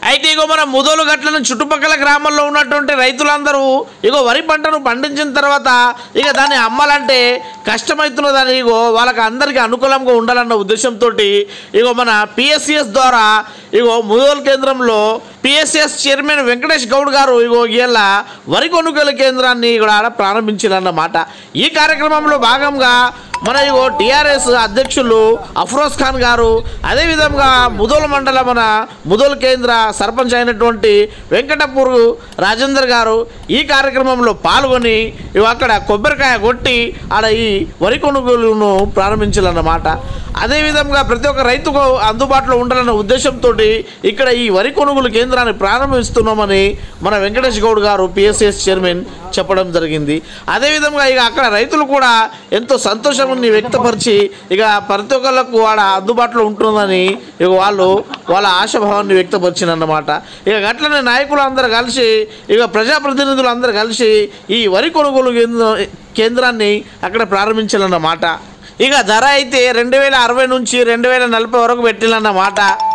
అయితే ఇగో మన ముదోలు గట్లను చుట్టుపక్కల గ్రామాల్లో ఉన్నటువంటి రైతులందరూ ఇగో వరి పంటను పండించిన తర్వాత ఇక దాన్ని అమ్మాలంటే కష్టమవుతున్నదని ఇగో వాళ్ళకి అందరికీ అనుకూలంగా ఉండాలన్న ఉద్దేశంతో ఇగో మన పిఎస్సిఎస్ ద్వారా ఇగో ముదోలు కేంద్రంలో పిఎస్సిఎస్ చైర్మన్ వెంకటేష్ గౌడ్ గారు ఇగో ఇవాళ వరి కొనుగోలు కేంద్రాన్ని ఇక్కడ ప్రారంభించారన్నమాట ఈ కార్యక్రమంలో భాగంగా మన ఇగో టిఆర్ఎస్ అధ్యక్షులు అఫ్రోజ్ ఖాన్ గారు అదేవిధంగా ముదోల్ మండల మన ముదోల్ కేంద్ర సర్పంచ్ అయినటువంటి వెంకటపూర్ రాజేందర్ గారు ఈ కార్యక్రమంలో పాల్గొని ఇవి అక్కడ కొబ్బరికాయ కొట్టి ఆడ ఈ వరి కొనుగోలును ప్రారంభించాలన్నమాట అదేవిధంగా ప్రతి ఒక్క రైతుకు అందుబాటులో ఉండాలన్న ఉద్దేశంతో ఇక్కడ ఈ వరి కొనుగోలు కేంద్రాన్ని ప్రారంభిస్తున్నామని మన వెంకటేష్ గౌడ్ గారు పిఎస్ఎస్ చైర్మన్ చెప్పడం జరిగింది అదేవిధంగా ఇక అక్కడ రైతులు కూడా ఎంతో సంతోషాన్ని వ్యక్తపరిచి ఇక ప్రతి ఒక్కళ్ళకు వాడ అందుబాటులో ఉంటుందని ఇక వాళ్ళు వాళ్ళ ఆశాభావాన్ని వ్యక్తపరిచినన్నమాట ఇక గట్లనే నాయకులు అందరూ కలిసి ఇక ప్రజాప్రతినిధులు అందరూ కలిసి ఈ వరి కొనుగోలు కేంద్ర కేంద్రాన్ని అక్కడ ప్రారంభించాలన్నమాట ఇక ధర అయితే రెండు వేల అరవై నుంచి రెండు వేల నలభై వరకు పెట్టిందన్నమాట